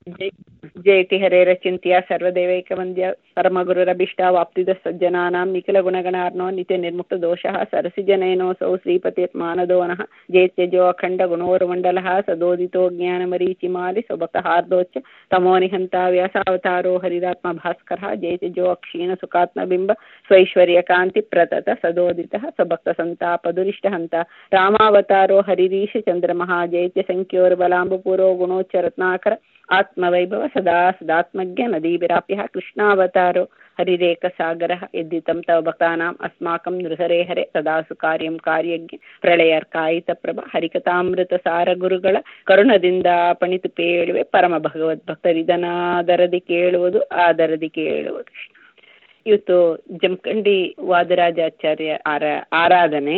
ಜೈ ಜಯತಿ ಹರೇರಚಿಂತ್ಯ ಸರ್ವದೇವೈಕವಂದ್ಯ ಪರಮಗುರುರಭಿಷ್ಟಾವಾಪ್ತಿದ ಸಜ್ಜನಾನಾಂ ನಿಖಿಲಗುಣಗಣಾರ್ನೋ ನಿತ್ಯ ನಿರ್ಮುಕ್ತದೋಷಃ ಸರಸಿಜನಯನೋऽಸೌ ಶ್ರೀಪತಿರ್ಮಾನದೋನಃ ಜೇತ್ಯಜೋ ಅಖण्डगुणोर्मण्डलः सदोदितो ज्ञानमरीचिमालि स्वभक्तहार्दोच्च तमो निहन्ता व्यासावतारो हरिरात्मभास्करः जयत्यजो अक्षीणसुखात्मबिम्ब स्वैश्वर्यकान्तिप्रतत सदोदितः स्वभक्तसन्तापदुरिष्टहन्त रामावतारो हरिरीशचन्द्रमः जयत्यसङ्ख्योर्बलाम्बुपुरो गुणोच्चरत्नाकर आत्मवैभव सदा सदात्मज्ञ नदीभिराप्यः कृष्णावतारो हरिरेकसागरः यद्धितं तव भक्तानाम् अस्माकं नृहरे हरे सदा सुकार्यं कार्यज्ञ ಪ್ರಳಯರ್ಕಾಯಿತಪ್ರಭ ಹರಿಕಥಾಮೃತಸಾರ ಗುರುಗಳ ಕರುಣದಿಂದ ಪಣಿತು ಪೇಳುವೆ ಪರಮ ಭಗವದ್ಭಕ್ತರಿದನಾದರದಿ ಕೇಳುವುದು ಆದರದಿ ಕೇಳುವುದು ಇವತ್ತು ಜಮಖಂಡಿ ವಾದರಾಜಾಚಾರ್ಯ ಆರ ಆರಾಧನೆ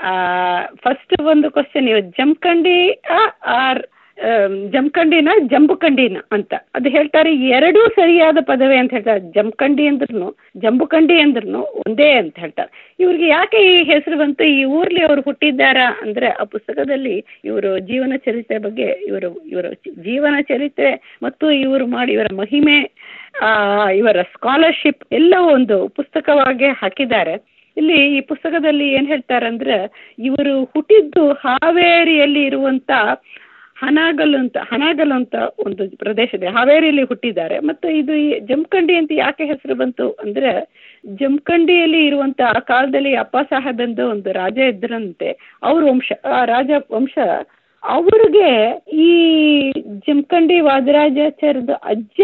ಫಸ್ಟ್ ಒಂದು ಕ್ವಶನ್ ಇವತ್ತು ಜಮಖಂಡಿ ಆರ್ ಜಮಖಂಡಿನ ಜಂಬುಕಂಡಿನ ಅಂತ ಅದು ಹೇಳ್ತಾರೆ ಎರಡೂ ಸರಿಯಾದ ಪದವೇ ಅಂತ ಹೇಳ್ತಾರೆ ಜಮಖಂಡಿ ಅಂದ್ರೂ ಜಂಬುಕಂಡಿ ಅಂದ್ರೂ ಒಂದೇ ಅಂತ ಹೇಳ್ತಾರೆ ಇವ್ರಿಗೆ ಯಾಕೆ ಈ ಹೆಸರು ಬಂತು ಈ ಊರ್ಲಿ ಅವರು ಹುಟ್ಟಿದ್ದಾರಾ ಅಂದರೆ ಆ ಪುಸ್ತಕದಲ್ಲಿ ಇವರು ಜೀವನ ಚರಿತ್ರೆ ಬಗ್ಗೆ ಇವರು ಇವರ ಜೀವನ ಚರಿತ್ರೆ ಮತ್ತು ಇವರು ಮಾಡಿ ಇವರ ಮಹಿಮೆ ಇವರ ಸ್ಕಾಲರ್ಶಿಪ್ ಎಲ್ಲ ಒಂದು ಪುಸ್ತಕವಾಗಿ ಹಾಕಿದ್ದಾರೆ ಇಲ್ಲಿ ಈ ಪುಸ್ತಕದಲ್ಲಿ ಏನು ಹೇಳ್ತಾರೆ ಅಂದ್ರೆ ಇವರು ಹುಟ್ಟಿದ್ದು ಹಾವೇರಿಯಲ್ಲಿ ಇರುವಂಥ ಹನಾಗಲ್ ಅಂತ ಹನಾಗಲ್ ಅಂತ ಒಂದು ಪ್ರದೇಶದೆ ಹಾವೇರಿಯಲ್ಲಿ ಹುಟ್ಟಿದ್ದಾರೆ ಮತ್ತು ಇದು ಜಮಖಂಡಿ ಅಂತ ಯಾಕೆ ಹೆಸರು ಬಂತು ಅಂದರೆ ಜಮಖಂಡಿಯಲ್ಲಿ ಇರುವಂಥ ಆ ಕಾಲದಲ್ಲಿ ಅಪ್ಪ ಸಾಹೇಬಂದು ಒಂದು ರಾಜ ಇದ್ದರಂತೆ ಅವ್ರ ವಂಶ ಆ ರಾಜ ವಂಶ ಅವ್ರಿಗೆ ಈ ಜಮಖಂಡಿ ವಾದರಾಜಾಚಾರ್ಯದ ಅಜ್ಜ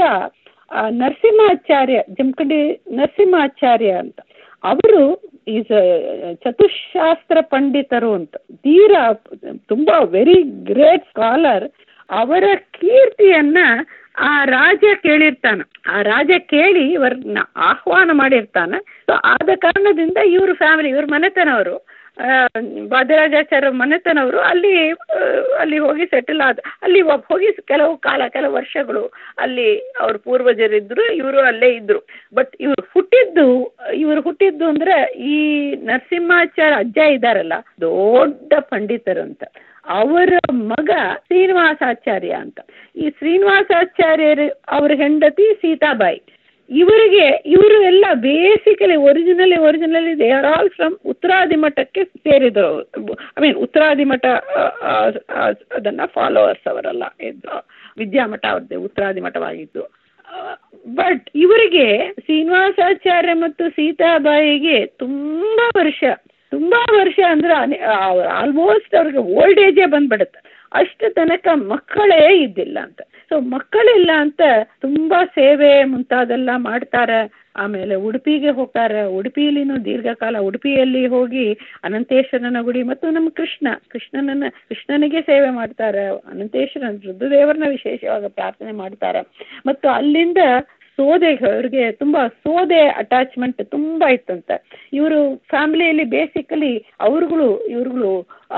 ನರಸಿಂಹಾಚಾರ್ಯ ಜಮಖಂಡಿ ನರಸಿಂಹಾಚಾರ್ಯ ಅಂತ ಅವರು ಈಸ್ ಚತುಶಾಸ್ತ್ರ ಪಂಡಿತರು ಅಂತ ತೀರಾ ತುಂಬ ವೆರಿ ಗ್ರೇಟ್ ಸ್ಕಾಲರ್ ಅವರ ಕೀರ್ತಿಯನ್ನ ಆ ರಾಜ ಕೇಳಿರ್ತಾನೆ ಆ ರಾಜ ಕೇಳಿ ಇವ್ರನ್ನ ಆಹ್ವಾನ ಮಾಡಿರ್ತಾನೆ ಸೊ ಆದ ಕಾರಣದಿಂದ ಇವ್ರ ಫ್ಯಾಮಿಲಿ ಇವ್ರ ಮನೆತನವರು ವಾದರಾಜಾಚಾರ್ಯ ಮನೆತನವರು ಅಲ್ಲಿ ಅಲ್ಲಿ ಹೋಗಿ ಸೆಟಲ್ ಆದ ಅಲ್ಲಿ ಹೋಗಿ ಕೆಲವು ಕಾಲ ಕೆಲವು ವರ್ಷಗಳು ಅಲ್ಲಿ ಅವ್ರ ಪೂರ್ವಜರಿದ್ದರು ಇವರು ಅಲ್ಲೇ ಇದ್ದರು ಬಟ್ ಇವರು ಹುಟ್ಟಿದ್ದು ಇವರು ಹುಟ್ಟಿದ್ದು ಅಂದರೆ ಈ ನರಸಿಂಹಾಚಾರ್ಯ ಅಜ್ಜ ಇದ್ದಾರಲ್ಲ ದೊಡ್ಡ ಪಂಡಿತರಂತ ಅವರ ಮಗ ಶ್ರೀನಿವಾಸಾಚಾರ್ಯ ಅಂತ ಈ ಶ್ರೀನಿವಾಸಾಚಾರ್ಯರು ಅವ್ರ ಹೆಂಡತಿ ಸೀತಾಬಾಯಿ ಇವರಿಗೆ ಇವರು ಎಲ್ಲ basically originally originally they are all from Uttaradi ಮಠಕ್ಕೆ ಸೇರಿದರು ಐ ಮೀನ್ ಉತ್ತರಾದಿ ಮಠ ಅದನ್ನು ಫಾಲೋವರ್ಸ್ ಅವರೆಲ್ಲ ಇದ್ದು ವಿದ್ಯಾಮಠ ಅವ್ರದ್ದೇ ಉತ್ತರಾದಿ ಮಠವಾಗಿದ್ದು ಬಟ್ ಇವರಿಗೆ ಶ್ರೀನಿವಾಸಾಚಾರ್ಯ ಮತ್ತು ಸೀತಾಬಾಯಿಗೆ ತುಂಬ ವರ್ಷ ತುಂಬ ವರ್ಷ ಅಂದ್ರೆ ಆಲ್ಮೋಸ್ಟ್ ಅವ್ರಿಗೆ ಓಲ್ಡ್ ಏಜೇ ಬಂದ್ಬಿಡುತ್ತೆ ಅಷ್ಟು ತನಕ ಮಕ್ಕಳೇ ಇದ್ದಿಲ್ಲ ಅಂತ ಸೊ ಮಕ್ಕಳಿಲ್ಲ ಅಂತ ತುಂಬ ಸೇವೆ ಮುಂತಾದೆಲ್ಲ ಮಾಡ್ತಾರೆ ಆಮೇಲೆ ಉಡುಪಿಗೆ ಹೋಗ್ತಾರೆ ಉಡುಪಿಯಲ್ಲಿನೂ ದೀರ್ಘಕಾಲ ಉಡುಪಿಯಲ್ಲಿ ಹೋಗಿ ಅನಂತೇಶ್ವರನ ಗುಡಿ ಮತ್ತು ನಮ್ಮ ಕೃಷ್ಣ ಕೃಷ್ಣನನ್ನ ಕೃಷ್ಣನಿಗೆ ಸೇವೆ ಮಾಡ್ತಾರೆ ಅನಂತೇಶ್ವರನ ರುದ್ರದೇವರನ್ನ ವಿಶೇಷವಾಗಿ ಪ್ರಾರ್ಥನೆ ಮಾಡ್ತಾರೆ ಮತ್ತು ಅಲ್ಲಿಂದ ಸೋದೆ ಅವ್ರಿಗೆ ತುಂಬ ಸೋದೆ ಅಟ್ಯಾಚ್ಮೆಂಟ್ ತುಂಬ ಇತ್ತಂತೆ ಇವರು ಫ್ಯಾಮಿಲಿಯಲ್ಲಿ ಬೇಸಿಕಲಿ ಅವ್ರುಗಳು ಇವ್ರುಗಳು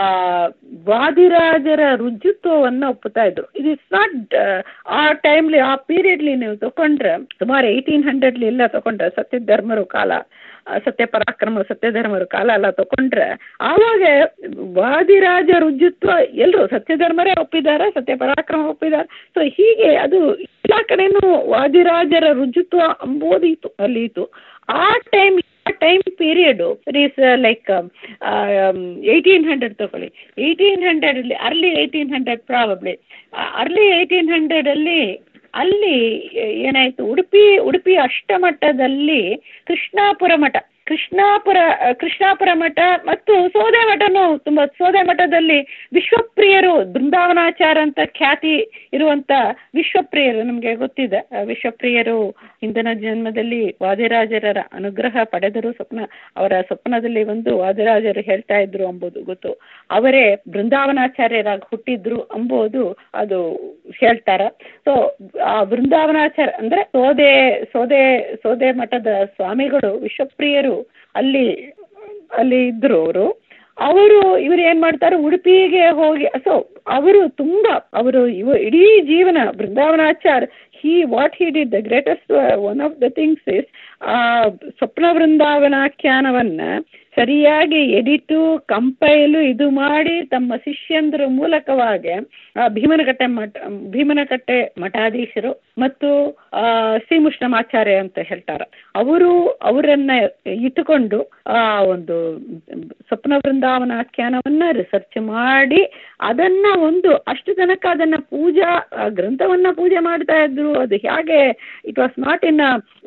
ವಾದಿರಾಜರ ರುಜುತ್ವವನ್ನು ಒಪ್ಪುತ್ತಾ ಇದ್ರು ಇದು ಇಸ್ ನಾಟ್ ಆ ಟೈಮ್ಲಿ ಆ ಪೀರಿಯಡ್ಲಿ ನೀವು ತಗೊಂಡ್ರೆ ಸುಮಾರು ಏಯ್ಟೀನ್ ಹಂಡ್ರೆಡ್ಲಿ ಎಲ್ಲ ತಗೊಂಡ್ರೆ ಸತ್ಯಧರ್ಮರು ಕಾಲ ಸತ್ಯಪರಾಕ್ರಮ ಸತ್ಯಧರ್ಮರ ಕಾಲ ಎಲ್ಲ ತಗೊಂಡ್ರೆ ಆವಾಗ ವಾದಿರಾಜ ರುಜುತ್ವ ಎಲ್ಲರೂ ಸತ್ಯಧರ್ಮರೇ ಒಪ್ಪಿದ್ದಾರೆ ಸತ್ಯಪರಾಕ್ರಮ ಒಪ್ಪಿದ್ದಾರೆ ಸೊ ಹೀಗೆ ಅದು ಎಲ್ಲ ಕಡೆನೂ ವಾದಿರಾಜರ ರುಜುತ್ವ ಅಂಬೋದು ಇತ್ತು ಅಲ್ಲಿ ಇತ್ತು ಆ ಟೈಮ್ ಆ time period it is like eighteen hundred ತಗೊಳ್ಳಿ ಏಯ್ಟೀನ್ ಹಂಡ್ರೆಡಲ್ಲಿ early eighteen hundred probably early eighteen ಹಂಡ್ರೆಡಲ್ಲಿ ಅಲ್ಲಿ ಏನಾಯಿತು ಉಡುಪಿ ಉಡುಪಿ ಅಷ್ಟಮಠದಲ್ಲಿ ಕೃಷ್ಣಾಪುರ ಮಠ ಕೃಷ್ಣಾಪುರ ಕೃಷ್ಣಾಪುರ ಮಠ ಮತ್ತು ಸೋದೆ ಮಠನೂ ತುಂಬ ಸೋದೆ ಮಠದಲ್ಲಿ ವಿಶ್ವಪ್ರಿಯರು ಬೃಂದಾವನಾಚಾರ ಅಂತ ಖ್ಯಾತಿ ಇರುವಂಥ ವಿಶ್ವಪ್ರಿಯರು ನಮಗೆ ಗೊತ್ತಿದೆ ವಿಶ್ವಪ್ರಿಯರು ಹಿಂದಿನ ಜನ್ಮದಲ್ಲಿ ವಾದಿರಾಜರ ಅನುಗ್ರಹ ಪಡೆದರು ಸ್ವಪ್ನ ಅವರ ಸ್ವಪ್ನದಲ್ಲಿ ಒಂದು ವಾದಿರಾಜರು ಹೇಳ್ತಾ ಇದ್ರು ಅಂಬೋದು ಗೊತ್ತು ಅವರೇ ಬೃಂದಾವನಾಚಾರ್ಯರಾಗಿ ಹುಟ್ಟಿದ್ರು ಅಂಬೋದು ಅದು ಹೇಳ್ತಾರೆ ಸೊ ಆ ಬೃಂದಾವನಾಚಾರ್ಯ ಅಂದರೆ ಸೋದೆ ಸೋದೆ ಸೋದೆ ಮಠದ ಸ್ವಾಮಿಗಳು ವಿಶ್ವಪ್ರಿಯರು ಅಲ್ಲಿ ಅಲ್ಲಿ ಇದ್ದರು ಅವರು ಅವರು ಇವ್ರು ಏನು ಮಾಡ್ತಾರೆ ಉಡುಪಿಗೆ ಹೋಗಿ ಸೊ ಅವರು ತುಂಬ ಅವರು ಇವ ಇಡೀ ಜೀವನ Brindavanachar he what he did the greatest one of the things is ಸ್ವಪ್ನ ವೃಂದಾವನಾಖ್ಯಾನವನ್ನ ಸರಿಯಾಗಿ ಎಡಿಟು ಕಂಪೈಲು ಇದು ಮಾಡಿ ತಮ್ಮ ಶಿಷ್ಯಂದ್ರ ಮೂಲಕವಾಗಿ ಭೀಮನಕಟ್ಟೆ ಮಠ ಭೀಮನಕಟ್ಟೆ ಮಠಾಧೀಶರು ಮತ್ತು ಶ್ರೀಮುಷ್ಣಮಾಚಾರ್ಯ ಅಂತ ಹೇಳ್ತಾರೆ ಅವರು ಅವರನ್ನ ಇಟ್ಟುಕೊಂಡು ಆ ಒಂದು ಸ್ವಪ್ನ ವೃಂದಾವನಾಖ್ಯಾನವನ್ನ ರಿಸರ್ಚ್ ಮಾಡಿ ಅದನ್ನ ಒಂದು ಅಷ್ಟು ತನಕ ಅದನ್ನ ಪೂಜಾ ಗ್ರಂಥವನ್ನ ಪೂಜೆ ಮಾಡ್ತಾ ಇದ್ರು ಅದು ಹೇಗೆ ಇಟ್ ವಾಸ್ ನಾಟ್ ಇನ್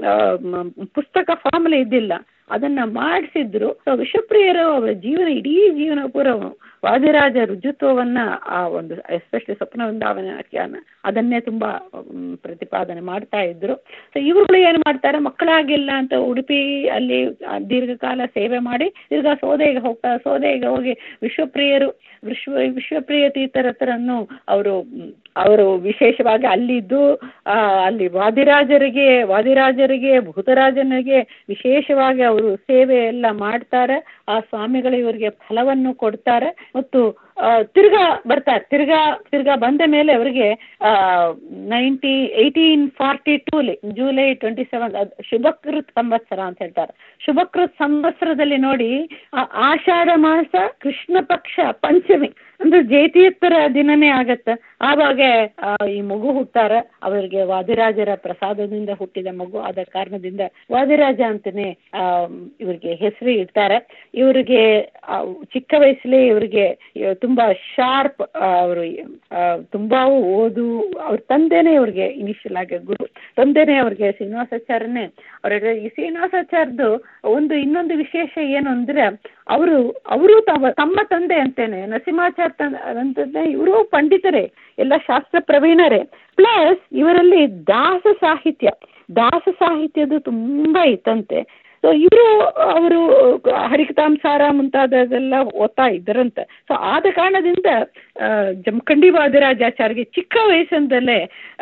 ಪುಸ್ತಕ ಫಾರ್ಮಲ್ಲಿ ಇದ್ದಿಲ್ಲ ಅದನ್ನ ಮಾಡಿಸಿದ್ರು ವಿಶ್ವಪ್ರಿಯರು ಅವರ ಜೀವನ ಇಡೀ ಜೀವನ ಪೂರ ವಾದಿರಾಜ ರುಜುತ್ವವನ್ನ ಆ ಒಂದು ಎಸ್ಪೆಷಲಿ ಸ್ವಪ್ನ ವೃಂದಾವನ ಅದನ್ನೇ ತುಂಬಾ ಪ್ರತಿಪಾದನೆ ಮಾಡ್ತಾ ಇದ್ರು ಸೊ ಇವುಗಳು ಏನು ಮಾಡ್ತಾರೆ ಮಕ್ಕಳಾಗಿಲ್ಲ ಅಂತ ಉಡುಪಿ ಅಲ್ಲಿ ದೀರ್ಘಕಾಲ ಸೇವೆ ಮಾಡಿ ತಿರ್ಗಾ ಸೋದೆಗೆ ಹೋಗ್ತಾ ಸೋದೆಗೆ ಹೋಗಿ ವಿಶ್ವಪ್ರಿಯರು ವಿಶ್ವ ವಿಶ್ವಪ್ರಿಯ ತೀರ್ಥರ ಹತ್ರನ್ನು ಅವರು ಅವರು ವಿಶೇಷವಾಗಿ ಅಲ್ಲಿದ್ದು ಅಲ್ಲಿ ವಾದಿರಾಜರಿಗೆ ವಾದಿರಾಜರಿಗೆ ಭೂತರಾಜನಿಗೆ ವಿಶೇಷವಾಗಿ ಅವರು ಸೇವೆ ಎಲ್ಲ ಮಾಡ್ತಾರೆ ಆ ಸ್ವಾಮಿಗಳು ಇವರಿಗೆ ಫಲವನ್ನು ಕೊಡ್ತಾರೆ ಮತ್ತು ತಿರ್ಗಾ ಬರ್ತಾರೆ ತಿರ್ಗಾ ತಿರ್ಗಾ ಬಂದ ಮೇಲೆ ಅವರಿಗೆ ನೈನ್ಟಿ ಏಯ್ಟೀನ್ ಫಾರ್ಟಿ ಟೂಲಿ ಜೂಲೈ ಟ್ವೆಂಟಿ ಸೆವೆನ್ ಶುಭಕೃತ್ ಸಂವತ್ಸರ ಅಂತ ಹೇಳ್ತಾರೆ ಶುಭಕೃತ್ ಸಂವತ್ಸರದಲ್ಲಿ ನೋಡಿ ಆಷಾಢ ಮಾಸ ಕೃಷ್ಣ ಪಕ್ಷ ಪಂಚಮಿ ಅಂದ್ರೆ ಜೈತೀರ್ಥರ ದಿನನೇ ಆಗತ್ತೆ ಆವಾಗ ಈ ಮಗು ಹುಟ್ಟಾರ ಅವರಿಗೆ ವಾದಿರಾಜರ ಪ್ರಸಾದದಿಂದ ಹುಟ್ಟಿದ ಮಗು ಆದ ಕಾರಣದಿಂದ ವಾದಿರಾಜ ಅಂತಾನೆ ಇವರಿಗೆ ಹೆಸರು ಇಡ್ತಾರೆ ಇವರಿಗೆ ಚಿಕ್ಕ ವಯಸ್ಸಲ್ಲಿ ಇವರಿಗೆ ತುಂಬಾ ಶಾರ್ಪ್ ಅವರು ತುಂಬಾ ಓದು ಅವ್ರ ತಂದೆನೇ ಅವ್ರಿಗೆ ಇನಿಷಿಯಲ್ ಆಗಿ ಗುರು ತಂದೆನೇ ಅವ್ರಿಗೆ ಶ್ರೀನಿವಾಸಾಚಾರ್ಯನೇ ಅವ್ರಿಗೆ ಈ ಶ್ರೀನಿವಾಸಾಚಾರ್ಯದು ಒಂದು ಇನ್ನೊಂದು ವಿಶೇಷ ಏನು ಅಂದ್ರೆ ಅವರು ಅವರು ತಮ್ಮ ತಮ್ಮ ತಂದೆ ಅಂತೇನೆ ನರಸಿಂಹಾಚಾರ್ಯ ಅಂತಂದ್ರೆ ಇವರು ಪಂಡಿತರೇ ಎಲ್ಲ ಶಾಸ್ತ್ರ ಪ್ರವೀಣರೇ ಪ್ಲಸ್ ಇವರಲ್ಲಿ ದಾಸ ಸಾಹಿತ್ಯ ದಾಸ ಸಾಹಿತ್ಯದು ತುಂಬಾ ಇತ್ತಂತೆ ಸೊ ಇವರು ಅವರು ಹರಿಕತಾಂಸಾರ ಮುಂತಾದದೆಲ್ಲ ಓದ್ತಾ ಇದ್ದರಂತೆ ಸೊ ಆದ ಕಾರಣದಿಂದ ಜಮಖಂಡಿ ವಾದಿರಾಜಾಚಾರ್ಯಗೆ ಚಿಕ್ಕ ವಯಸ್ಸಿನದಲ್ಲೇ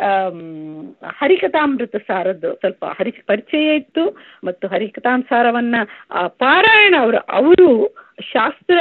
ಹರಿಕಥಾಮೃತ ಸಾರದ್ದು ಸ್ವಲ್ಪ ಹರಿ ಪರಿಚಯ ಇತ್ತು ಮತ್ತು ಹರಿಕಥಾಂಸಾರವನ್ನ ಪಾರಾಯಣ ಅವರು ಅವರು ಶಾಸ್ತ್ರ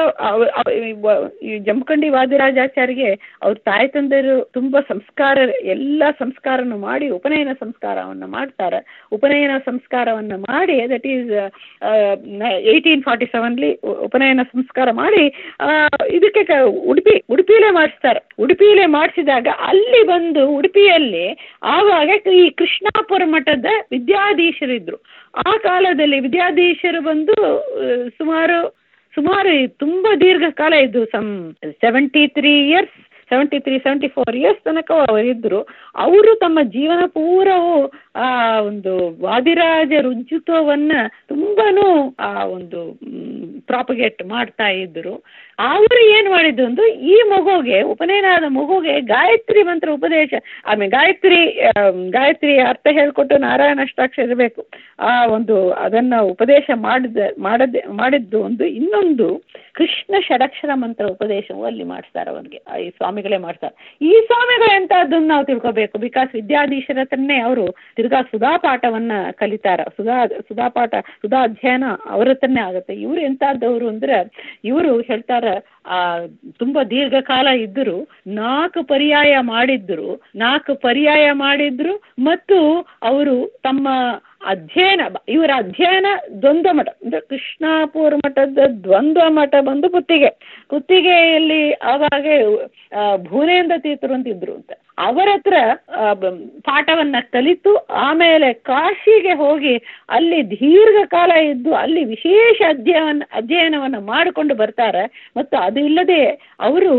ಈ ಜಮಖಂಡಿ ವಾದಿರಾಜಾಚಾರ್ಯಗೆ ಅವ್ರ ತಾಯಿ ತಂದೆಯರು ತುಂಬ ಸಂಸ್ಕಾರ ಎಲ್ಲ ಸಂಸ್ಕಾರವನ್ನು ಮಾಡಿ ಉಪನಯನ ಸಂಸ್ಕಾರವನ್ನು ಮಾಡ್ತಾರೆ ಉಪನಯನ ಸಂಸ್ಕಾರವನ್ನು ಮಾಡಿ ದಟ್ ಈಸ್ ಏಯ್ಟೀನ್ ಫಾರ್ಟಿ ಸೆವೆನ್ಲಿ ಉಪನಯನ ಸಂಸ್ಕಾರ ಮಾಡಿ ಇದಕ್ಕೆ ಉಡುಪಿ ಉಡುಪಿಲೇ ಮಾಡಿಸ್ತಾರೆ ಉಡುಪಿಲೇ ಮಾಡಿಸಿದಾಗ ಅಲ್ಲಿ ಬಂದು ಉಡುಪಿಯಲ್ಲಿ ಆವಾಗ ಈ ಕೃಷ್ಣಾಪುರ ಮಠದ ವಿದ್ಯಾಧೀಶರಿದ್ರು ಆ ಕಾಲದಲ್ಲಿ ವಿದ್ಯಾಧೀಶರು ಬಂದು ಸುಮಾರು ಸುಮಾರು ತುಂಬ ದೀರ್ಘಕಾಲ ಇದ್ದು some seventy three years seventy three seventy four years ತನಕ ಅವರಿದ್ದರು ಅವರು ತಮ್ಮ ಜೀವನ ಪೂರವು ಆ ಒಂದು ವಾದಿರಾಜ ರುಜುತ್ವವನ್ನು ತುಂಬಾನು ಆ ಒಂದು ಪ್ರಾಪಗೇಟ್ ಮಾಡ್ತಾ ಇದ್ರು ಅವರು ಏನು ಮಾಡಿದ್ದು ಒಂದು ಈ ಮಗುಗೆ ಉಪನಯನಾದ ಮಗುಗೆ ಗಾಯತ್ರಿ ಮಂತ್ರ ಉಪದೇಶ ಆಮೇಲೆ ಗಾಯತ್ರಿ ಗಾಯತ್ರಿ ಅರ್ಥ ಹೇಳಿಕೊಟ್ಟು ನಾರಾಯಣ ಅಷ್ಟಾಕ್ಷರ ಇರಬೇಕು ಆ ಒಂದು ಅದನ್ನ ಉಪದೇಶ ಮಾಡಿದ ಮಾಡದೆ ಮಾಡಿದ್ದು ಒಂದು ಇನ್ನೊಂದು ಕೃಷ್ಣ ಷಡಕ್ಷರ ಮಂತ್ರ ಉಪದೇಶವು ಅಲ್ಲಿ ಮಾಡಿಸ್ತಾರೆ ಅವನಿಗೆ ಈ ಸ್ವಾಮಿಗಳೇ ಮಾಡ್ತಾರೆ ಈ ಸ್ವಾಮಿಗಳು ಎಂತದ್ದನ್ನು ನಾವು ತಿಳ್ಕೋಬೇಕು ಬಿಕಾಸ್ ವಿದ್ಯಾಧೀಶರ ಹತ್ರನೇ ಅವರು ತಿರ್ಗಾ ಸುಧಾ ಪಾಠವನ್ನ ಕಲಿತಾರ ಸುಧಾ ಸುಧಾ ಪಾಠ ಸುಧಾ ಅಧ್ಯಯನ ಅವ್ರ ಹತ್ರನೇ ಆಗುತ್ತೆ ಇವ್ರು ಎಂತದ್ದವರು ಅಂದ್ರೆ ಇವರು ಹೇಳ್ತಾರ ಆ ತುಂಬಾ ದೀರ್ಘಕಾಲ ಇದ್ದರು ನಾಲ್ಕು ಪರ್ಯಾಯ ಮಾಡಿದ್ರು ನಾಲ್ಕು ಪರ್ಯಾಯ ಮಾಡಿದ್ರು ಮತ್ತು ಅವರು ತಮ್ಮ ಅಧ್ಯಯನ ಇವರ ಅಧ್ಯಯನ ದ್ವಂದ್ವ ಮಠ ಅಂದ್ರೆ ಕೃಷ್ಣಾಪುರ ಮಠದ ದ್ವಂದ್ವ ಮಠ ಬಂದು ಕುತ್ತಿಗೆ ಕುತ್ತಿಗೆಯಲ್ಲಿ ಆವಾಗ ಭುವನೇಂದ್ರ ತೀರ್ಥರು ಅಂತಿದ್ರು ಅಂತ ಅವರ ಹತ್ರ ಪಾಠವನ್ನ ಕಲಿತು ಆಮೇಲೆ ಕಾಶಿಗೆ ಹೋಗಿ ಅಲ್ಲಿ ದೀರ್ಘಕಾಲ ಇದ್ದು ಅಲ್ಲಿ ವಿಶೇಷ ಅಧ್ಯಯನ ಅಧ್ಯಯನವನ್ನು ಮಾಡಿಕೊಂಡು ಬರ್ತಾರೆ ಮತ್ತು ಅದು ಇಲ್ಲದೆ ಅವರು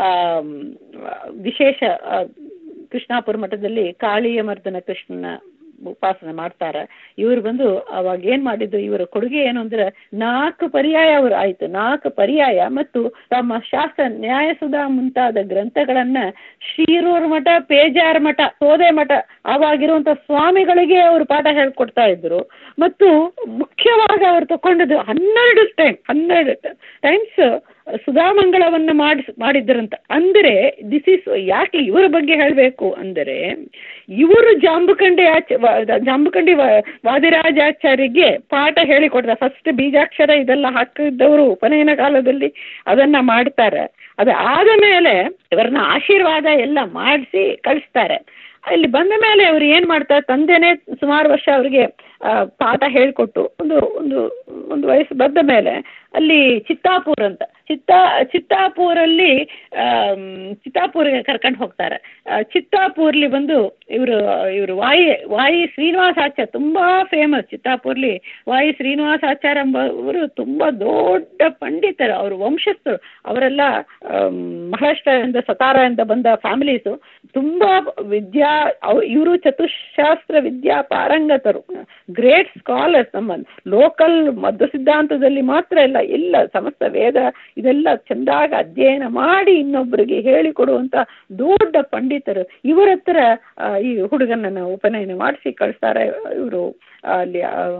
ವಿಶೇಷ ಕೃಷ್ಣಾಪುರ ಮಠದಲ್ಲಿ ಕಾಳಿಯ ಮರ್ದನ ಕೃಷ್ಣನ ಉಪಾಸನೆ ಮಾಡ್ತಾರೆ ಇವರು ಬಂದು ಅವಾಗ ಏನ್ ಮಾಡಿದ್ದು ಇವರ ಕೊಡುಗೆ ಏನು ಅಂದ್ರೆ ನಾಲ್ಕು ಪರ್ಯಾಯ ಅವರು ಆಯ್ತು ನಾಲ್ಕು ಪರ್ಯಾಯ ಮತ್ತು ತಮ್ಮ ಶಾಸ್ತ್ರ ನ್ಯಾಯಸುಧಾ ಮುಂತಾದ ಗ್ರಂಥಗಳನ್ನ ಶ್ರೀರೂರ್ ಮಠ ಪೇಜಾರ್ ಮಠ ಸೋದೆ ಮಠ ಅವಾಗಿರುವಂತ ಸ್ವಾಮಿಗಳಿಗೆ ಅವರು ಪಾಠ ಹೇಳ್ಕೊಡ್ತಾ ಇದ್ರು ಮತ್ತು ಮುಖ್ಯವಾಗಿ ಅವರು ತಗೊಂಡದ್ದು ಹನ್ನೆರಡು ಟೈಮ್ ಹನ್ನೆರಡು ಟೈಮ್ಸ್ ಸುಧಾಮಂಗಳವನ್ನ ಮಾಡಿ ಮಾಡಿದ್ರಂತ ಅಂದರೆ ದಿಸ್ ಇಸ್ ಯಾಕೆ ಇವರ ಬಗ್ಗೆ ಹೇಳಬೇಕು ಅಂದರೆ ಇವರು ಜಾಂಬುಕಂಡಿ ಆಚ ಜಾಂಬುಕಂಡಿ ವಾದಿರಾಜಾಚಾರ್ಯಗೆ ಪಾಠ ಹೇಳಿಕೊಡ್ತಾರೆ ಫಸ್ಟ್ ಬೀಜಾಕ್ಷರ ಇದೆಲ್ಲ ಹಾಕಿದ್ದವರು ಉಪನಯನ ಕಾಲದಲ್ಲಿ ಅದನ್ನ ಮಾಡ್ತಾರೆ ಅದು ಆದ ಮೇಲೆ ಇವರನ್ನ ಆಶೀರ್ವಾದ ಎಲ್ಲ ಮಾಡಿಸಿ ಕಳಿಸ್ತಾರೆ ಇಲ್ಲಿ ಬಂದ ಮೇಲೆ ಅವ್ರು ಏನು ಮಾಡ್ತಾರೆ ತಂದೆನೇ ಸುಮಾರು ವರ್ಷ ಅವರಿಗೆ ಪಾಠ ಹೇಳಿಕೊಟ್ಟು ಒಂದು ಒಂದು ಒಂದು ವಯಸ್ಸು ಬಂದ ಮೇಲೆ ಅಲ್ಲಿ ಚಿತ್ತಾಪುರ್ ಅಂತ ಚಿತ್ತಾ ಚಿತ್ತಾಪುರಲ್ಲಿ ಚಿತ್ತಾಪುರಿಗೆ ಕರ್ಕೊಂಡು ಹೋಗ್ತಾರೆ ಚಿತ್ತಾಪುರ್ಲಿ ಬಂದು ಇವರು ಇವರು ವಾಯಿ ವಾಯಿ ಶ್ರೀನಿವಾಸಾಚಾರ್ಯ ತುಂಬ ಫೇಮಸ್ ಚಿತ್ತಾಪುರ್ಲಿ ವಾಯಿ ಶ್ರೀನಿವಾಸಾಚಾರ್ಯ ಎಂಬವರು ತುಂಬ ದೊಡ್ಡ ಪಂಡಿತರು ಅವರು ವಂಶಸ್ಥರು ಅವರೆಲ್ಲ ಮಹಾರಾಷ್ಟ್ರದಿಂದ ಸತಾರದಿಂದ ಬಂದ ಫ್ಯಾಮಿಲೀಸು ತುಂಬ ವಿದ್ಯಾ ಇವರು ಚತುಶಾಸ್ತ್ರ ವಿದ್ಯಾ ಪಾರಂಗತರು ಗ್ರೇಟ್ ಸ್ಕಾಲರ್ಸ್ ನಮ್ಮ ಲೋಕಲ್ ಮಧ್ವ ಸಿದ್ಧಾಂತದಲ್ಲಿ ಮಾತ್ರ ಇಲ್ಲ ಇಲ್ಲ ಸಮಸ್ತ ವೇದ ಇದೆಲ್ಲ ಚೆಂದಾಗಿ ಅಧ್ಯಯನ ಮಾಡಿ ಇನ್ನೊಬ್ಬರಿಗೆ ಹೇಳಿಕೊಡುವಂಥ ದೊಡ್ಡ ಪಂಡಿತರು ಇವರ ಹತ್ರ ಈ ಹುಡುಗನನ್ನು ಉಪನಯನ ಮಾಡಿಸಿ ಕಳಿಸ್ತಾರೆ ಇವರು ಅಲ್ಲಿ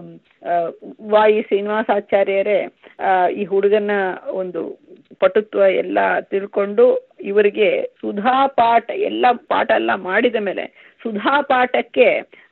ವಾಯಿ ಶ್ರೀನಿವಾಸಾಚಾರ್ಯರೇ ಈ ಹುಡುಗನ ಒಂದು ಪಟುತ್ವ ಎಲ್ಲ ತಿಳ್ಕೊಂಡು ಇವರಿಗೆ ಸುಧಾ ಪಾಠ ಎಲ್ಲ ಪಾಠ ಎಲ್ಲ ಮಾಡಿದ ಮೇಲೆ ಸುಧಾ ಪಾಠಕ್ಕೆ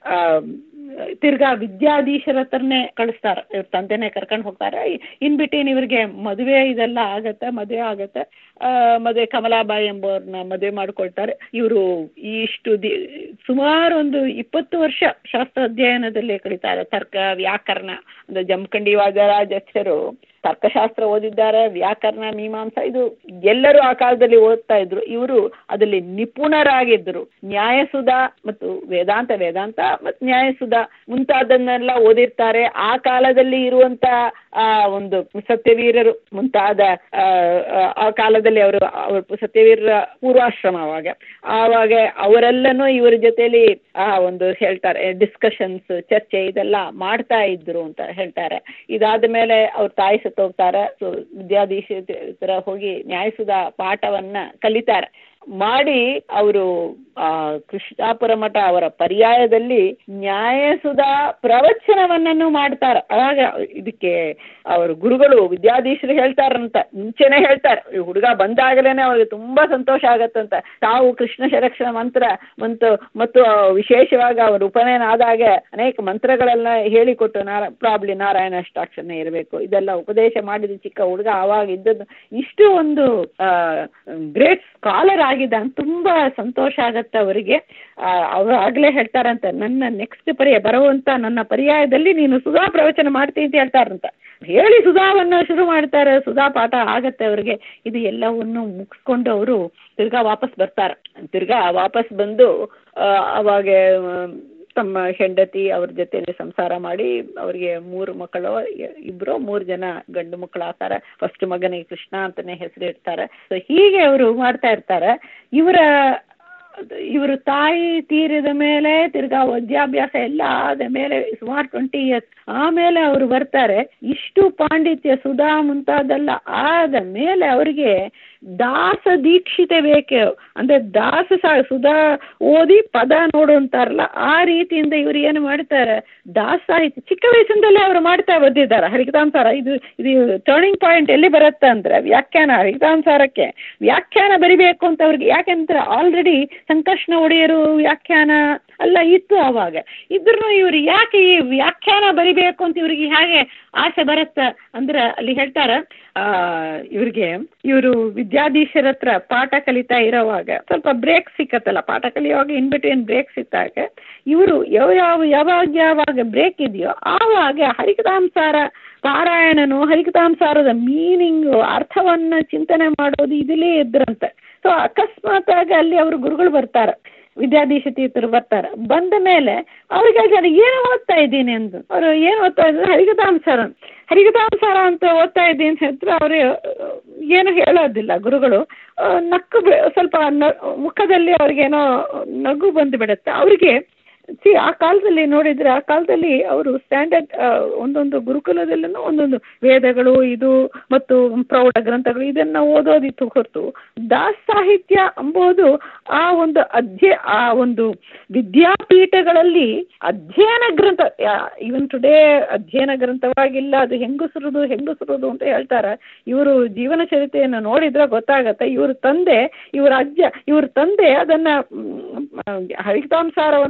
ತಿರ್ಗಾ ವಿದ್ಯಾಧೀಶರ ಹತ್ರನೇ ಕಳಿಸ್ತಾರೆ ಇವ್ರ ತಂದೆನೇ ಕರ್ಕೊಂಡು ಹೋಗ್ತಾರೆ ಇನ್ ಬಿಟ್ವೀನ್ ಇವರಿಗೆ ಮದುವೆ ಇದೆಲ್ಲ ಆಗತ್ತೆ ಮದುವೆ ಆಗತ್ತೆ ಮದುವೆ ಕಮಲಾಬಾಯಿ ಎಂಬವ್ರನ್ನ ಮದುವೆ ಮಾಡಿಕೊಳ್ತಾರೆ ಇವರು ಇಷ್ಟು ದಿ ಸುಮಾರು ಒಂದು ಇಪ್ಪತ್ತು ವರ್ಷ ಶಾಸ್ತ್ರ ಅಧ್ಯಯನದಲ್ಲಿ ಕಳೀತಾರೆ ತರ್ಕ ವ್ಯಾಕರಣ ಅಂದರೆ ಜಮಖಂಡಿ ವಾದರಾಜರು ತರ್ಕಶಾಸ್ತ್ರ ಓದಿದ್ದಾರೆ ವ್ಯಾಕರಣ ಮೀಮಾಂಸಾ ಇದು ಎಲ್ಲರೂ ಆ ಕಾಲದಲ್ಲಿ ಓದ್ತಾ ಇದ್ರು ಇವರು ಅದರಲ್ಲಿ ನಿಪುಣರಾಗಿದ್ದರು ನ್ಯಾಯಸುಧ ಮತ್ತು ವೇದಾಂತ ವೇದಾಂತ ಮತ್ತು ನ್ಯಾಯಸುಧ ಮುಂತಾದನ್ನೆಲ್ಲ ಓದಿರ್ತಾರೆ ಆ ಕಾಲದಲ್ಲಿ ಇರುವಂತ ಒಂದು ಸತ್ಯವೀರರು ಮುಂತಾದ ಆ ಕಾಲದಲ್ಲಿ ಅವರು ಅವರು ಸತ್ಯವೀರರ ಪೂರ್ವಾಶ್ರಮ ಅವಾಗ ಆವಾಗ ಅವರೆಲ್ಲನೂ ಇವರ ಜೊತೆಲಿ ಆ ಒಂದು ಹೇಳ್ತಾರೆ ಡಿಸ್ಕಷನ್ಸ್ ಚರ್ಚೆ ಇದೆಲ್ಲ ಮಾಡ್ತಾ ಇದ್ರು ಅಂತ ಹೇಳ್ತಾರೆ ಇದಾದ ಮೇಲೆ ಅವ್ರ ತಾಯಿ ಸತ್ತೋಗ್ತಾರೆ ಸೊ ವಿದ್ಯಾಧೀಶರ ಹೋಗಿ ನ್ಯಾಯಸುಧ ಪಾಠವನ್ನ ಕಲಿತಾರೆ ಮಾಡಿ ಅವರು ಕೃಷ್ಣಾಪುರ ಮಠ ಅವರ ಪರ್ಯಾಯದಲ್ಲಿ ನ್ಯಾಯಸುಧ ಪ್ರವಚನವನ್ನನ್ನು ಮಾಡ್ತಾರೆ ಆಗ ಇದಕ್ಕೆ ಅವರು ಗುರುಗಳು ವಿದ್ಯಾಧೀಶರು ಹೇಳ್ತಾರಂತ ಮುಂಚೆನೆ ಹೇಳ್ತಾರೆ ಈ ಹುಡುಗ ಬಂದಾಗಲೇ ಅವ್ರಿಗೆ ತುಂಬಾ ಸಂತೋಷ ಆಗತ್ತಂತ ತಾವು ಕೃಷ್ಣ ಶರಕ್ಷಣ ಮಂತ್ರ ಮತ್ತು ಮತ್ತು ವಿಶೇಷವಾಗಿ ಅವರು ಉಪನಯನ ಆದಾಗ ಅನೇಕ ಮಂತ್ರಗಳೆಲ್ಲ ಹೇಳಿಕೊಟ್ಟು ನಾರ ಪ್ರಾಬ್ಲಿ ನಾರಾಯಣ ಅಷ್ಟಾಕ್ಷರನೇ ಇರಬೇಕು ಇದೆಲ್ಲ ಉಪದೇಶ ಮಾಡಿದ ಚಿಕ್ಕ ಹುಡುಗ ಆವಾಗ ಇದ್ದದ್ದು ಇಷ್ಟು ಒಂದು ಗ್ರೇಟ್ ಸ್ಕಾಲರ್ ಆಗಿದೆ ಅಂತ ತುಂಬಾ ಸಂತೋಷ ಆಗತ್ತೆ ಅವರಿಗೆ ಅವರು ಆಗಲೇ ಹೇಳ್ತಾರಂತ ನನ್ನ ನೆಕ್ಸ್ಟ್ ಪರ್ಯಾಯ ಬರುವಂತ ನನ್ನ ಪರ್ಯಾಯದಲ್ಲಿ ನೀನು ಸುಧಾ ಪ್ರವಚನ ಮಾಡ್ತೀನಿ ಅಂತ ಹೇಳ್ತಾರಂತ ಹೇಳಿ ಸುಧಾವನ್ನು ಶುರು ಮಾಡ್ತಾರೆ ಸುಧಾ ಪಾಠ ಆಗತ್ತೆ ಅವರಿಗೆ ಇದು ಎಲ್ಲವನ್ನು ಮುಗಿಸ್ಕೊಂಡು ಅವರು ತಿರ್ಗಾ ವಾಪಸ್ ಬರ್ತಾರೆ ತಿರ್ಗಾ ವಾಪಸ್ ಬಂದು ಅವಾಗ ತಮ್ಮ ಹೆಂಡತಿ ಅವ್ರ ಜೊತೆಲಿ ಸಂಸಾರ ಮಾಡಿ ಅವರಿಗೆ ಮೂರು ಮಕ್ಕಳು ಇಬ್ಬರು ಮೂರು ಜನ ಗಂಡು ಮಕ್ಕಳು ಆಗ್ತಾರೆ ಫಸ್ಟ್ ಮಗನಿಗೆ ಕೃಷ್ಣ ಅಂತಾನೆ ಹೆಸರು ಇಡ್ತಾರೆ ಸೊ ಹೀಗೆ ಅವರು ಮಾಡ್ತಾ ಇರ್ತಾರೆ ಇವರ ಇವರು ತಾಯಿ ತೀರಿದ ಮೇಲೆ ತಿರ್ಗಾ ವಿದ್ಯಾಭ್ಯಾಸ ಎಲ್ಲ ಆದ ಮೇಲೆ ಸುಮಾರು ಟ್ವೆಂಟಿ ಇಯರ್ಸ್ ಆಮೇಲೆ ಅವರು ಬರ್ತಾರೆ ಇಷ್ಟು ಪಾಂಡಿತ್ಯ ಸುಧಾ ಮುಂತಾದೆಲ್ಲ ಆದ ಮೇಲೆ ಅವರಿಗೆ ದಾಸ ದೀಕ್ಷಿತೆ ಬೇಕು ಅಂದ್ರೆ ದಾಸ ಸಾ ಸುಧಾ ಓದಿ ಪದ ನೋಡು ಅಂತಾರಲ್ಲ ಆ ರೀತಿಯಿಂದ ಇವರು ಏನು ಮಾಡ್ತಾರೆ ದಾಸ ಸಾಹಿತ್ಯ ಚಿಕ್ಕ ವಯಸ್ಸಿಂದಲೇ ಅವರು ಮಾಡ್ತಾ ಬಂದಿದ್ದಾರೆ ಹರಿಕತಾಂಸಾರ ಇದು ಇದು ಟರ್ನಿಂಗ್ ಪಾಯಿಂಟ್ ಎಲ್ಲಿ ಬರುತ್ತೆ ಅಂದ್ರೆ ವ್ಯಾಖ್ಯಾನ ಹರಿಕತಾಂಸಾರಕ್ಕೆ ವ್ಯಾಖ್ಯಾನ ಬರಿಬೇಕು ಅಂತ ಅವ್ರಿಗೆ ಯಾಕೆಂದ್ರೆ ಆಲ್ರೆಡಿ ಸಂಕರ್ಷಣ ಒಡೆಯರು ವ್ಯಾಖ್ಯಾನ ಎಲ್ಲ ಇತ್ತು ಆವಾಗ ಇದ್ರೂ ಇವರು ಯಾಕೆ ಈ ವ್ಯಾಖ್ಯಾನ ಬರಿಬೇಕು ಅಂತ ಇವ್ರಿಗೆ ಹೇಗೆ ಆಸೆ ಬರುತ್ತೆ ಅಂದ್ರೆ ಅಲ್ಲಿ ಹೇಳ್ತಾರೆ ಇವ್ರಿಗೆ ಇವರು ವಿದ್ಯಾಧೀಶರ ಹತ್ರ ಪಾಠ ಕಲಿತಾ ಇರೋವಾಗ ಸ್ವಲ್ಪ ಬ್ರೇಕ್ ಸಿಕ್ಕತ್ತಲ್ಲ ಪಾಠ ಕಲಿಯುವಾಗ ಇನ್ ಬಿಟ್ವೀನ್ ಬ್ರೇಕ್ ಸಿಕ್ಕಾಗ ಇವರು ಯಾವ ಯಾವ ಯಾವಾಗ ಯಾವಾಗ ಬ್ರೇಕ್ ಇದೆಯೋ ಆವಾಗ ಹರಿಕತಾಂಸಾರ ಪಾರಾಯಣನು ಹರಿಕತಾಂಸಾರದ ಮೀನಿಂಗು ಅರ್ಥವನ್ನ ಚಿಂತನೆ ಮಾಡೋದು ಇದಲ್ಲೇ ಇದ್ರಂತೆ ಸೊ ಅಕಸ್ಮಾತ್ ಆಗಿ ಅಲ್ಲಿ ಅವರು ಗುರುಗಳು ಬರ್ತಾರೆ ವಿದ್ಯಾಧೀಶ ತೀರ್ಥರು ಬರ್ತಾರೆ ಬಂದ ಮೇಲೆ ಅವ್ರಿಗೆ ಹೇಳ್ತಾರೆ ಏನು ಓದ್ತಾ ಇದ್ದೀನಿ ಅಂತ ಅವರು ಏನು ಓದ್ತಾ ಇದ್ದಾರೆ ಹರಿಕತಾಂಸಾರ ಹರಿಕತಾಂಸಾರ ಅಂತ ಓದ್ತಾ ಇದ್ದೀನಿ ಅಂತ ಹೇಳಿದ್ರೆ ಅವರು ಏನು ಹೇಳೋದಿಲ್ಲ ಗುರುಗಳು ನಕ್ಕು ಸ್ವಲ್ಪ ಮುಖದಲ್ಲಿ ಅವ್ರಿಗೇನೋ ನಗು ಬಂದು ಬಿಡುತ್ತೆ ಅವ್ರಿಗೆ ಸಿ ಆ ಕಾಲದಲ್ಲಿ ನೋಡಿದರೆ ಆ ಕಾಲದಲ್ಲಿ ಅವರು ಸ್ಟ್ಯಾಂಡರ್ಡ್ ಒಂದೊಂದು ಗುರುಕುಲದಲ್ಲೂ ಒಂದೊಂದು ವೇದಗಳು ಇದು ಮತ್ತು ಪ್ರೌಢ ಗ್ರಂಥಗಳು ಇದನ್ನು ಓದೋದಿತ್ತು ಹೊರತು ದಾಸ ಸಾಹಿತ್ಯ ಎಂಬುದು ಆ ಒಂದು ಅಧ್ಯ ಆ ಒಂದು ವಿದ್ಯಾಪೀಠಗಳಲ್ಲಿ ಅಧ್ಯಯನ ಗ್ರಂಥ ಇವನ್ ಟುಡೇ ಅಧ್ಯಯನ ಗ್ರಂಥವಾಗಿಲ್ಲ ಅದು ಹೆಂಗಸರದು ಹೆಂಗಸರದು ಅಂತ ಹೇಳ್ತಾರೆ ಇವರು ಜೀವನ ಚರಿತೆಯನ್ನು ನೋಡಿದ್ರೆ ಗೊತ್ತಾಗತ್ತೆ ಇವ್ರ ತಂದೆ ಇವ್ರ ಅಜ್ಜ ಇವ್ರ ತಂದೆ ಅದನ್ನು ಹರಿತಾಂಸಾರವನ್ನು ಪಟ್ಟಿ